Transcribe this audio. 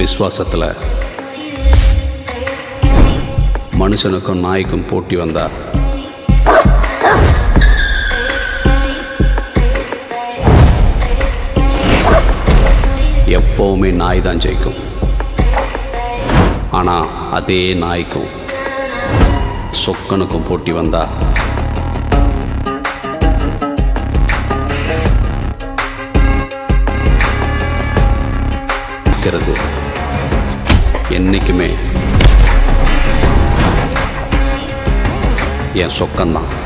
விசுவாசத்தில் மனுஷனுக்கும் நாய்க்கும் போட்டி வந்தா எப்பவுமே நாய் தான் ஜெயிக்கும் ஆனால் அதே நாய்க்கும் சொக்கனுக்கும் போட்டி வந்தா இருக்கிறது என்னைக்குமே என் சொக்கம்தான்